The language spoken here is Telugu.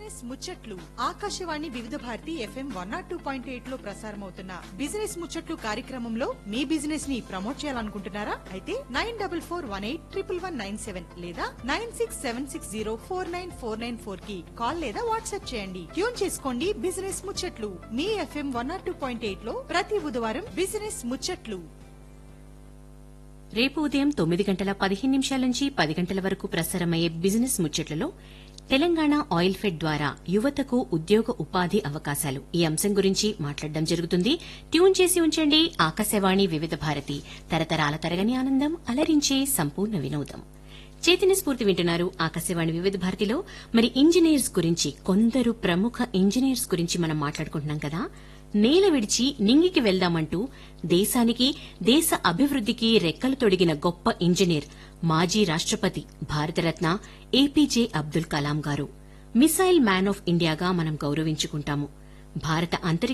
బిజినెస్ ముచ్చట్లు Akashvani Vividh Bharati FM one nought two point eight లో ప్రసారమవుతున్న బిజినెస్ ముచ్చట్లు కార్యక్రమంలో మీ బిజినెస్ ని ప్రమోట్ చేయాలనుకుంటున్నారా అయితే nine double four one eight triple one nine seven లేదా nine six seven six zero four nine four nine four కి కాల్ లేదా వాట్సాప్ చేయండి ట్యూన్ చేసుకోండి బిజినెస్ ముచ్చట్లు మీ FM one nought two point eight లో ప్రతి బుధవారం బిజినెస్ ముచ్చట్లు రేపు ఉదయం తొమ్మిది గంటల పదిహేను నిమిషాల నుంచి పది గంటల వరకు ప్రసారమయ్యే బిజినెస్ ముచ్చట్లలో తెలంగాణ ఆయిల్ ఫెడ్ ద్వారా యువతకు ఉద్యోగ ఉపాధి అవకాశాలు ఈ అంశం గురించి మాట్లాడడం జరుగుతుంది ట్యూన్ చేసి ఉంచండి ఆకాశవాణి వివిధ భారతి తరతరాల తరగని ఆనందం అలరించే సంపూర్ణ వినోదం చైతన్య స్ఫూర్తి వింటున్నారు ఆకాశవాణి వివిధ భారతిలో మరి ఇంజనీర్స్ గురించి కొందరు ప్రముఖ ఇంజనీర్స్ గురించి మనం మాట్లాడుకుంటున్నాం కదా నేల విడిచి నింగికి వెళ్దామంటూ దేశానికి దేశ అభివృద్దికి రెక్కలు తొడిగిన గొప్ప ఇంజనీర్ మాజీ రాష్ట్రపతి భారతరత్న ఏపీజే అబ్దుల్ కలాం గారు మిసైల్ మ్యాన్ ఆఫ్ ఇండియాగా మనం గౌరవించుకుంటాము భారత అంతరిక్ష